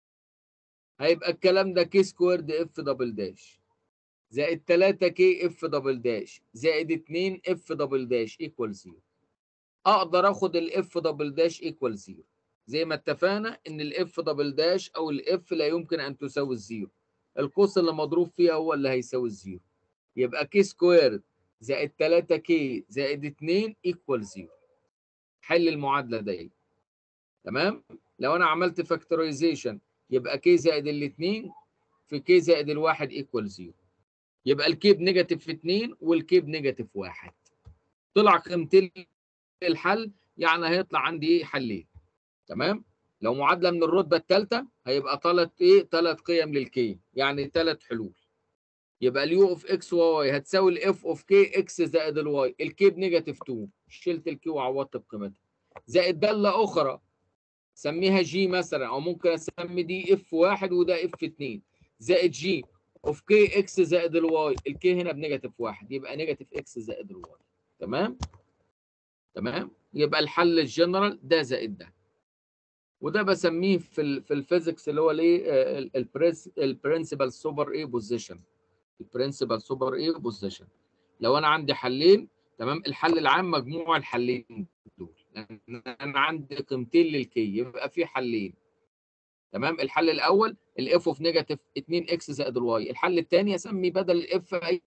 هيبقى الكلام ده كي سكويرد اف دبل داش زائد 3 كي اف دبل داش زائد 2 اف دبل داش ايكوال 0 اقدر اخد الاف دبل داش ايكوال 0 زي ما اتفقنا ان الاف دبل داش او الاف لا يمكن ان تساوي الزيرو القوس اللي مضروب فيها هو اللي هيساوي الزيرو يبقى كي سكويرد زائد 3 كي زائد 2 ايكوال 0 حل المعادله دي تمام لو انا عملت فاكتورايزيشن يبقى كي زائد الاثنين في كي زائد الواحد ايكوال 0 يبقى الكي بنيجاتيف 2 والكي بنيجاتيف 1 طلع قيمتين الحل يعني هيطلع عندي ايه حلين تمام لو معادله من الرتبه الثالثه هيبقى ثلاث ايه ثلاث قيم للكي يعني ثلاث حلول يبقى اليو اوف اكس واي هتساوي الاف اوف كي اكس زائد الواي الكي بنيجاتيف 2 شلت الكي وعوضت بقيمتها زائد داله اخرى سميها جي مثلا او ممكن اسمي دي اف واحد وده اف 2 زائد جي اوف كي اكس زائد الواي الكي هنا بنيجاتيف واحد يبقى نيجاتيف اكس زائد الواي تمام تمام يبقى الحل الجنرال ده زائد ده وده بسميه في ال في الفيزيكس اللي هو الايه البرنسبل سوبر ايه بوزيشن البرنسبل سوبر ايه بوزيشن لو انا عندي حلين تمام الحل العام مجموع الحلين دول لان انا عندي قيمتين للكي يبقى في حلين تمام الحل الاول الاف اوف نيجاتيف 2 اكس زائد الواي الحل الثاني اسمي بدل الاف اي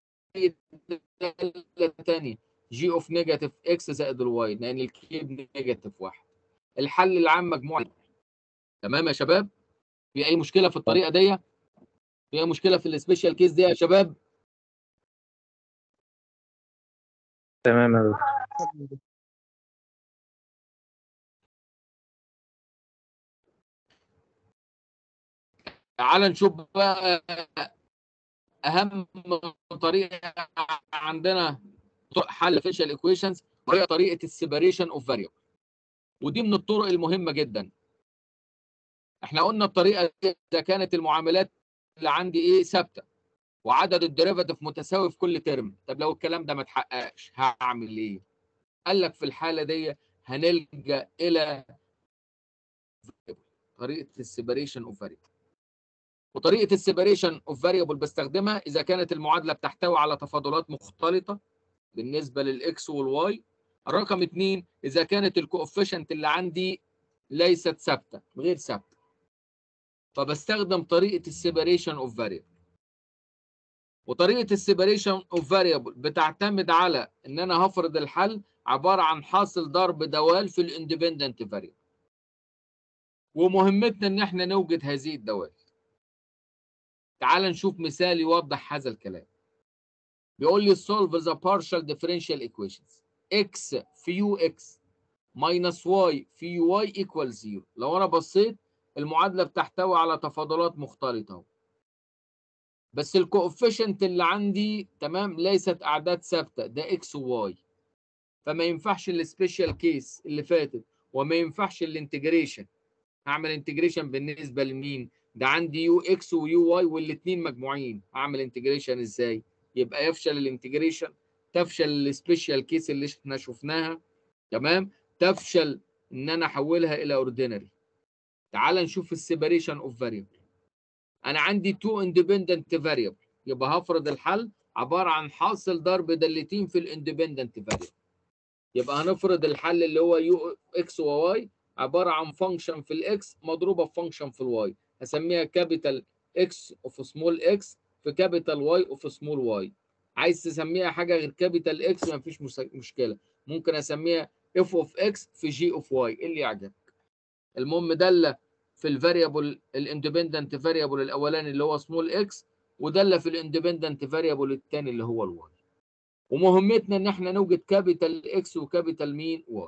داله ثانيه جي اوف نيجاتيف اكس زائد الواي لان الكي بنيجاتيف واحد الحل العام مجموع تمام يا شباب في اي مشكله في الطريقه دي في اي مشكله في السبيشال كيس دي يا شباب تمام يا دكتور تعال نشوف بقى اهم طريقه عندنا حل فيشال ايكويشنز وهي طريقه السيبريشن اوف فاريبل ودي من الطرق المهمه جدا احنا قلنا الطريقه دي اذا كانت المعاملات اللي عندي ايه ثابته وعدد الديريفاتيف متساوي في كل ترم طب لو الكلام ده ما اتحققش هعمل ايه قال لك في الحاله دي هنلجا الى طريقه السيبريشن اوف فاريبل وطريقه السيبريشن اوف فاريبل بستخدمها اذا كانت المعادله بتحتوي على تفاضلات مختلطه بالنسبه للاكس والواي رقم اثنين اذا كانت الكوفيشنت اللي عندي ليست ثابته غير ثابته فبستخدم طريقه السيبريشن اوف فاريبل وطريقه السيبريشن اوف فاريبل بتعتمد على ان انا هفرض الحل عباره عن حاصل ضرب دوال في الاندبندنت فاريبل ومهمتنا ان احنا نوجد هذه الدوال تعال نشوف مثال يوضح هذا الكلام بيقول لي solve the partial differential equations x في يو x minus y في يو y equal 0 لو انا بصيت المعادله بتحتوي على تفاضلات مختلطه اهو بس الكوفيشنت اللي عندي تمام ليست اعداد ثابته ده x و y فما ينفعش السبيشال كيس اللي فاتت وما ينفعش الانتجريشن هعمل انتجريشن بالنسبه لمين ده عندي يو اكس ويو واي والاثنين مجموعين هعمل انتجريشن ازاي يبقى يفشل الانتجريشن تفشل السبيشال كيس اللي احنا شفناها تمام تفشل ان انا احولها الى اوردينري تعال نشوف السيبريشن اوف فاريبل انا عندي تو اندبندنت فاريبل يبقى هفرض الحل عباره عن حاصل ضرب دالتين في الاندبندنت فاريبل يبقى هنفرض الحل اللي هو يو اكس وواي عباره عن فانكشن في الاكس مضروبه في فانكشن في الواي هسميها كابيتال اكس اوف سمول اكس في كابيتال واي اوف سمول واي عايز تسميها حاجه غير كابيتال اكس ما فيش مشكله ممكن اسميها اف اوف اكس في جي اوف واي اللي يعجبك المهم داله في الفاريبل الاندبندنت فاريبل الاولاني اللي هو سمول اكس وداله في الاندبندنت فاريبل الثاني اللي هو الواي ومهمتنا ان احنا نوجد كابيتال اكس وكابيتال مين واي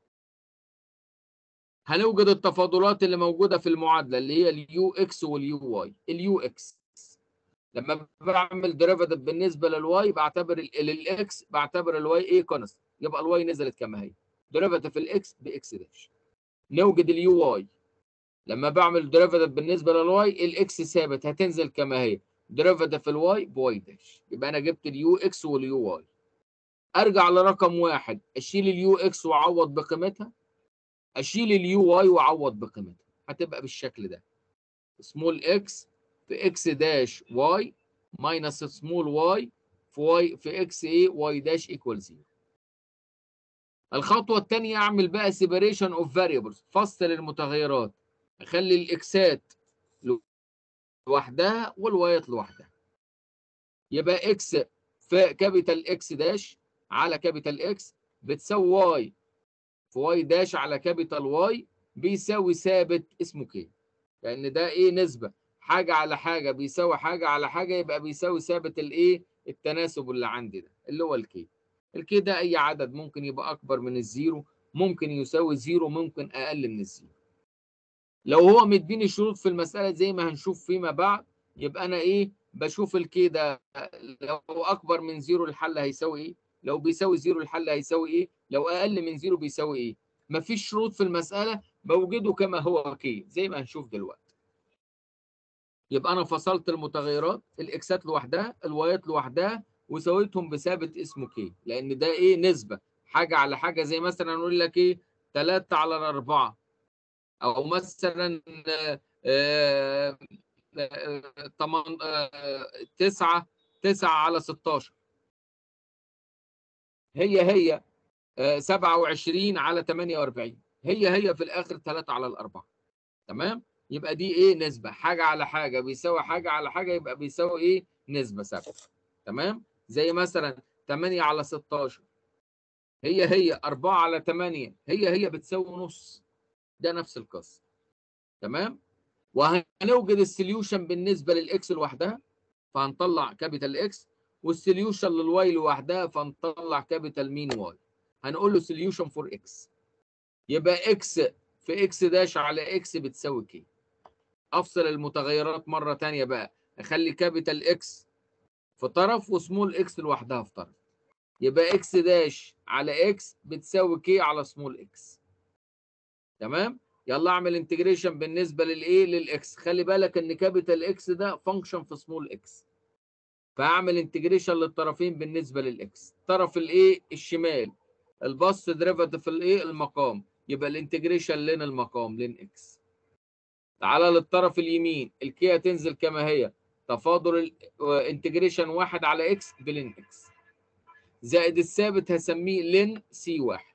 هنوجد التفاضلات اللي موجوده في المعادله اللي هي اليو اكس واليو واي اليو اكس لما بعمل ديريفاتيف بالنسبه للواي بعتبر الاكس بعتبر الواي ايه كونست يبقى الواي نزلت كما هي ديريفاتيف الاكس باكس داش نوجد اليو واي لما بعمل ديريفاتيف بالنسبه للواي الاكس ثابت هتنزل كما هي ديريفاتيف الواي بواي داش يبقى انا جبت اليو اكس واليو واي ارجع لرقم واحد اشيل اليو اكس واعوض بقيمتها اشيل اليو واي واعوض بقيمتها هتبقى بالشكل ده سمول اكس في اكس داش واي ماينس سمول واي في واي في اكس ايه واي داش ايكوال زيرو الخطوه الثانيه اعمل بقى سيبريشن اوف فاريبلز فصل المتغيرات اخلي الاكسات لوحدها والوايات لوحدها يبقى اكس في كابيتال اكس داش على كابيتال اكس بتساوي واي في واي داش على كابيتال واي بيساوي ثابت اسمه كي لان ده ايه نسبه حاجه على حاجه بيساوي حاجه على حاجه يبقى بيساوي ثابت الايه التناسب اللي عندي ده اللي هو الكي الكي ده اي عدد ممكن يبقى اكبر من الزيرو ممكن يساوي زيرو ممكن اقل من الزيرو لو هو مديني شروط في المساله زي ما هنشوف فيما بعد يبقى انا ايه بشوف الكي ده لو اكبر من زيرو الحل هيساوي ايه لو بيساوي زيرو الحل هيساوي ايه لو اقل من زيرو بيساوي ايه مفيش شروط في المساله بوجده كما هو كي زي ما هنشوف دلوقتي يبقى انا فصلت المتغيرات الاكسات لوحدها الوايات لوحدها وسويتهم بثابت اسمه كي لان ده ايه نسبه حاجه على حاجه زي مثلا نقول لك ايه 3 على 4 او مثلا آه تمن... آه... تسعة تسعة على 16 هي هي آه 27 على 48 هي هي في الاخر 3 على الأربعة تمام يبقى دي ايه نسبة حاجة على حاجة بيساوي حاجة على حاجة يبقى بيساوي ايه نسبة ثابتة تمام زي مثلا 8 على 16 هي هي 4 على 8 هي هي بتساوي نص ده نفس القصة تمام وهنوجد السوليوشن بالنسبه للاكس لوحدها فهنطلع كابيتال اكس والسوليوشن للواي لوحدها فنطلع كابيتال مين واي هنقول له سوليوشن فور اكس يبقى اكس في اكس داش على اكس بتساوي كي افصل المتغيرات مره ثانيه بقى اخلي كابيتال اكس في طرف وسمول اكس لوحدها في طرف يبقى اكس داش على اكس بتساوي كي على سمول اكس تمام يلا اعمل انتجريشن بالنسبه للايه للاكس خلي بالك ان كابيتال اكس ده فانكشن في سمول اكس فاعمل انتجريشن للطرفين بالنسبه للاكس طرف الايه الشمال الباص ديريفاتيف الايه المقام يبقى الانتجريشن لين المقام لين اكس تعالى للطرف اليمين الكي هتنزل كما هي تفاضل انتجريشن واحد على اكس بلين اكس زائد الثابت هسميه لين سي واحد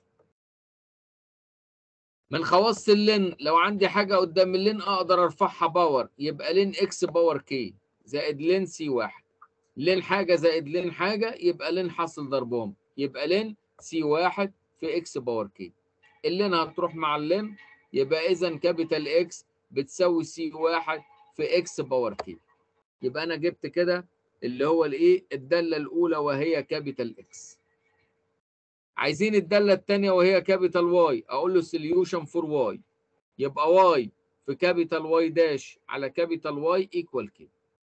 من خواص اللين لو عندي حاجة قدام اللين أقدر أرفعها باور يبقى لين إكس باور كي زائد لين سي واحد لين حاجة زائد لين حاجة يبقى لين حاصل ضربهم يبقى لين سي واحد في إكس باور كي اللين هتروح مع اللين يبقى إذا كابيتال إكس بتساوي سي واحد في إكس باور كي يبقى أنا جبت كده اللي هو الإيه الدالة الأولى وهي كابيتال إكس عايزين الداله الثانيه وهي كابيتال واي اقول له سوليوشن فور واي يبقى واي في كابيتال واي داش على كابيتال واي ايكوال كده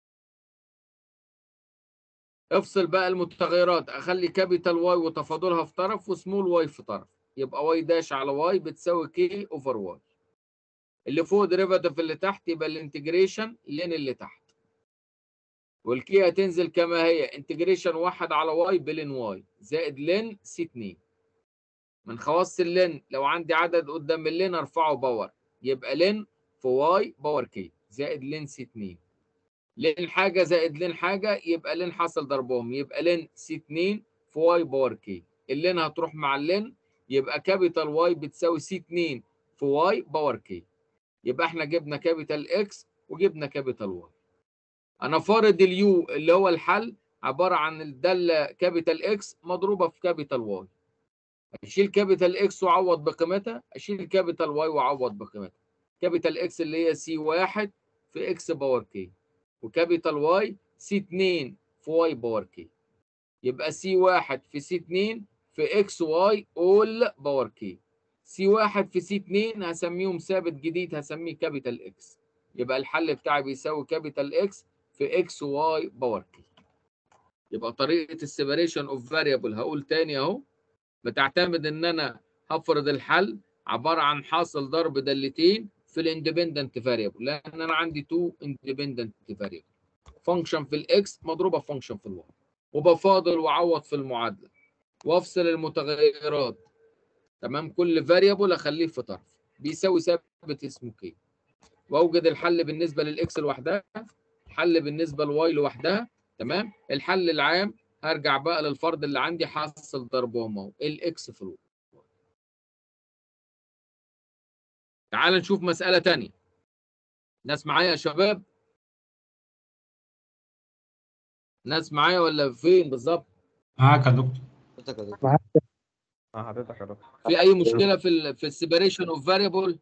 افصل بقى المتغيرات اخلي كابيتال واي وتفاضلها في طرف وسمول واي في طرف يبقى واي داش على واي بتساوي كي اوفر واي اللي فوق ديريفاتيف اللي تحت يبقى الانتجريشن لين اللي تحت والكي هتنزل كما هي انتجريشن واحد على واي بلين واي زائد لين سي 2 من خواص اللين لو عندي عدد قدام اللين ارفعه باور يبقى لين في واي باور كي زائد لين سي 2 لين حاجه زائد لين حاجه يبقى لين حصل ضربهم يبقى لين سي 2 في واي باور كي اللين هتروح مع اللين يبقى كابيتال واي بتساوي سي 2 في واي باور كي يبقى احنا جبنا كابيتال اكس وجبنا كابيتال واي انا فارض اليو اللي هو الحل عباره عن الداله كابيتال اكس مضروبه في كابيتال واي اشيل كابيتال اكس واعوض بقيمتها اشيل كابيتال واي واعوض بقيمتها كابيتال اكس اللي هي سي 1 في اكس باور كي وكابيتال واي سي 2 في واي باور كي يبقى سي 1 في سي 2 في اكس واي اول باور كي سي 1 في سي 2 هسميهم ثابت جديد هسميه كابيتال اكس يبقى الحل بتاعي بيساوي كابيتال اكس في اكس واي باور كي يبقى طريقه السيبريشن اوف فاريبل هقول تاني اهو بتعتمد ان انا هفرض الحل عباره عن حاصل ضرب دالتين في الاندبندنت فاريبل لان انا عندي تو اندبندنت فاريبل فانكشن في الاكس مضروبه في فانكشن في الواي وبفاضل واعوض في المعادله وافصل المتغيرات تمام كل فاريبل اخليه في طرف بيساوي ثابت اسمه كي واوجد الحل بالنسبه للاكس لوحدها حل بالنسبه للواي لوحدها تمام الحل العام هرجع بقى للفرض اللي عندي حصل ضربهم اهو الاكس في الواي تعال نشوف مساله تانية ناس معايا يا شباب ناس معايا ولا فين بالظبط معاك يا دكتور حضرتك يا دكتور مع حضرتك يا دكتور في اي مشكله في ال في السيبريشن اوف فاريبل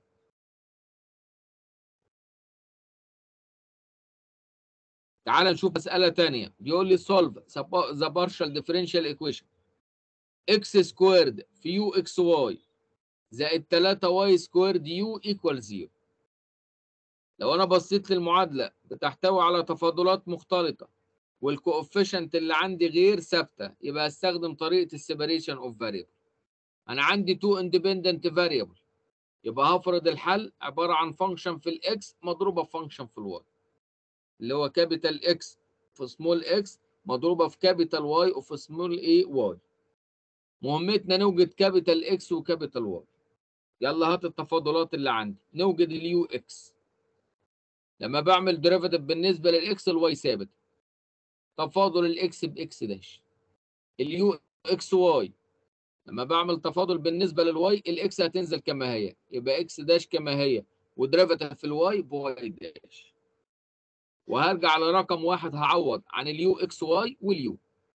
تعال نشوف مساله تانية بيقول لي solve the partial differential equation x squared في يو اكس واي زائد 3 واي سكويرد يو ايكوال 0 لو انا بصيت للمعادله بتحتوي على تفاضلات مختلطه والكوفيشنت اللي عندي غير ثابته يبقى استخدم طريقه السيبريشن اوف فاريبل انا عندي تو اندبندنت فاريبل يبقى هفرض الحل عباره عن فانكشن في الاكس مضروبه في فانكشن في الواي اللي هو كابيتال اكس في سمول اكس مضروبه في كابيتال واي وفي سمول اي واي مهمتنا نوجد كابيتال اكس وكابيتال واي يلا هات التفاضلات اللي عندي نوجد اليو اكس لما بعمل ديريفاتيف بالنسبه للاكس الواي ثابت تفاضل الاكس باكس داش اليو اكس واي لما بعمل تفاضل بالنسبه للواي الاكس هتنزل كما هي يبقى اكس داش كما هي وديريفاتيف في الواي بواي داش وهرجع لرقم واحد هعوض عن اليو اكس واي واليو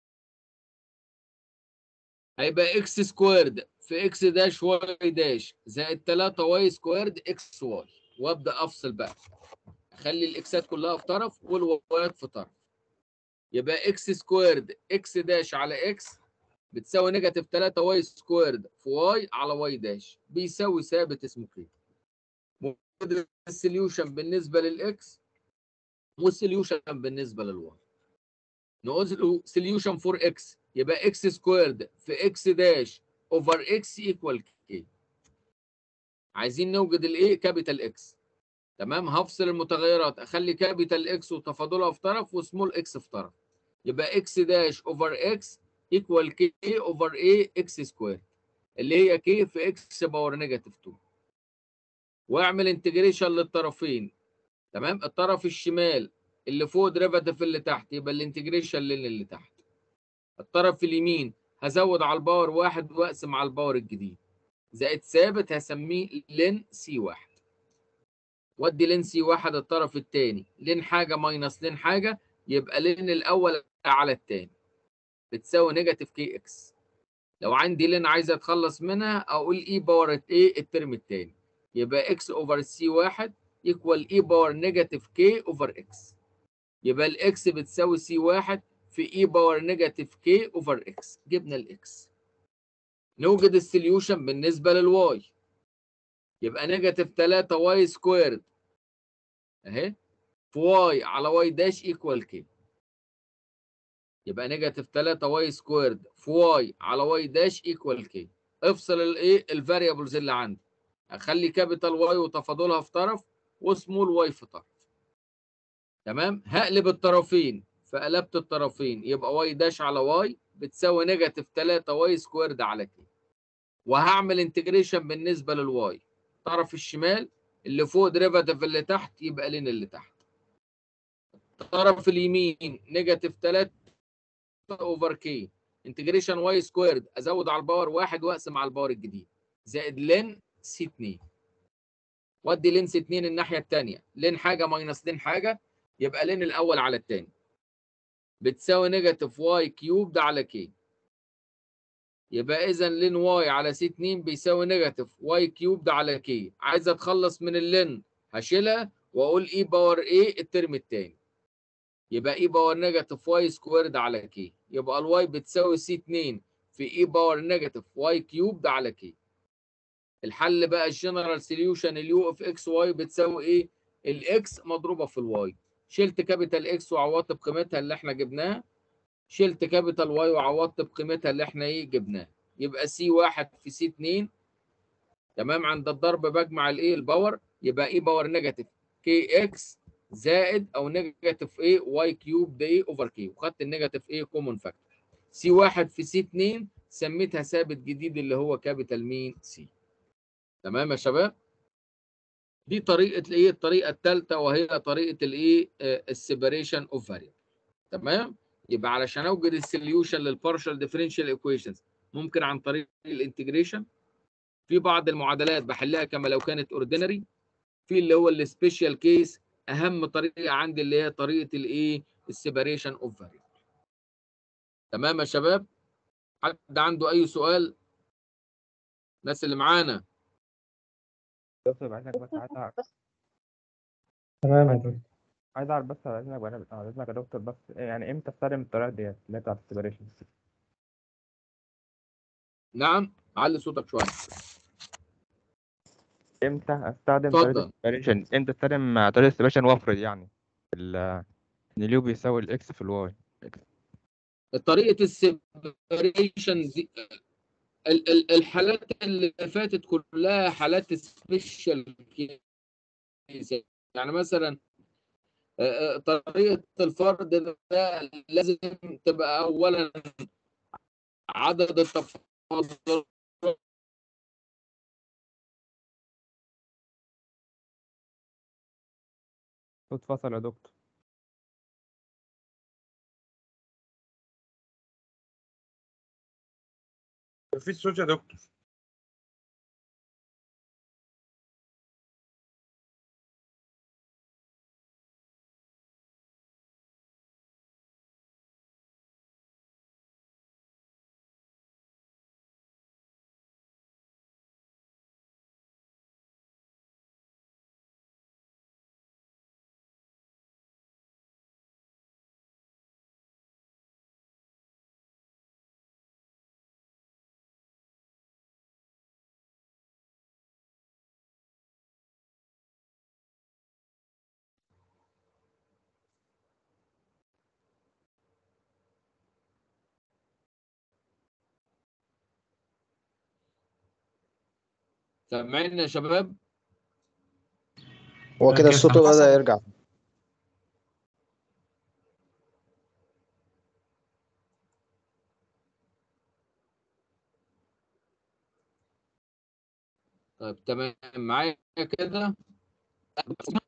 هيبقى اكس سكويرد في اكس داش واي داش زائد 3 واي سكويرد اكس واي وابدا افصل بقى اخلي الاكسات كلها في طرف والوايات في طرف يبقى اكس سكويرد اكس داش على اكس بتساوي نيجاتيف 3 واي سكويرد في واي على واي داش بيساوي ثابت اسمه كده موجود السوليوشن بالنسبه للاكس والسوليوشن بالنسبه للواي نقول له سوليوشن فور اكس يبقى اكس سكويرد في اكس داش اوفر اكس ايكوال كي عايزين نوجد الايه كابيتال اكس تمام هفصل المتغيرات اخلي كابيتال اكس وتفاضلها في طرف وسمول اكس في طرف يبقى اكس داش اوفر اكس ايكوال كي اوفر ايه اكس سكوير اللي هي كي في اكس باور نيجاتيف 2 واعمل انتجريشن للطرفين تمام الطرف الشمال اللي فوق ديريفاتيف اللي تحت يبقى الانتجريشن للي اللي تحت الطرف اليمين هزود على الباور واحد واقسم على الباور الجديد زائد ثابت هسميه لين سي واحد ودي لين سي واحد الطرف الثاني لين حاجه ماينس لين حاجه يبقى لين الاول على الثاني بتساوي نيجاتيف كي اكس لو عندي لين عايز اتخلص منها اقول اي باور ايه الترم الثاني يبقى اكس اوفر سي واحد يكوال اي باور نيجاتيف كي اوفر اكس يبقى الاكس بتساوي سي واحد في اي باور نيجاتيف كي اوفر اكس جبنا الاكس نوجد السوليوشن بالنسبه للواي يبقى نيجاتيف 3 واي سكويرد اهي في واي على واي داش ايكوال كي يبقى نيجاتيف 3 واي سكويرد في واي على واي داش ايكوال كي افصل الايه الفاريبلز اللي عندي اخلي كابيتال واي وتفاضلها في طرف وسمول واي في طرف تمام هقلب الطرفين فقلبت الطرفين يبقى واي داش على واي بتساوي نيجاتيف 3 واي سكويرد على كي وهعمل انتجريشن بالنسبه للواي الطرف الشمال اللي فوق ديريفاتيف اللي تحت يبقى لين اللي تحت الطرف اليمين نيجاتيف 3 اوفر كي انتجريشن واي سكويرد ازود على الباور واحد واقسم على الباور الجديد زائد لين سي 2 ودي لين سي 2 الناحيه الثانيه لين حاجه ماينس لين حاجه يبقى لين الاول على الثاني بتساوي نيجاتيف واي كيوبد على كي يبقى اذا لين واي على سي 2 بيساوي نيجاتيف واي كيوبد على كي عايز اتخلص من اللين هشيلها واقول اي باور ايه الترم الثاني يبقى اي باور نيجاتيف واي سكويرد على كي يبقى الواي بتساوي سي 2 في اي باور نيجاتيف واي كيوبد على كي الحل بقى الجنرال سوليوشن اليو اف اكس واي بتساوي ايه الاكس مضروبه في الواي شلت كابيتال اكس وعوضت بقيمتها اللي احنا جبناها شلت كابيتال واي وعوضت بقيمتها اللي احنا ايه جبناها يبقى سي واحد في سي 2 تمام عند الضرب بجمع الايه الباور يبقى اي باور نيجاتيف كي اكس زائد او نيجاتيف ايه واي كيوب ده ايه اوفر كي وخدت النيجاتيف ايه كومون فاكتور سي 1 في سي 2 سميتها ثابت جديد اللي هو كابيتال مين سي تمام يا شباب دي طريقه الايه الطريقه الثالثه وهي طريقه الايه السيبريشن اوف فاريبل تمام يبقى علشان اوجد السوليوشن للبارشال ديفرنشال ايكويشنز ممكن عن طريق الانتجريشن في بعض المعادلات بحلها كما لو كانت اوردينري في اللي هو السبيشال كيس اهم طريقه عندي اللي هي طريقه الايه السيبريشن اوف فاريبل تمام يا شباب حد عنده اي سؤال الناس اللي معانا دكتور بعد اذنك بس عايز اعرف تمام يا دكتور عايز اعرف بس بعد اذنك بعد اذنك يا دكتور بس إيه يعني امتى استخدم الطريقه ديت اللي هي بتاعت السيبريشن نعم علي صوتك شويه امتى استخدم طريقه اتفضل السيبريشن امتى استخدم طريقه السيبريشن وافرض يعني ال- ان اليو بيساوي الاكس في الواي طريقه السيبريشن دي ال- ال- الحالات اللي فاتت كلها حالات سبيشال كيس يعني مثلا آه، آه، طريقه الفرد ده لازم تبقى اولا عدد التفاضلات صوت فصل يا دكتور مفيش صوت يا دكتور سامعين يا شباب هو كده الصوت بدأ يرجع طيب تمام معايا كده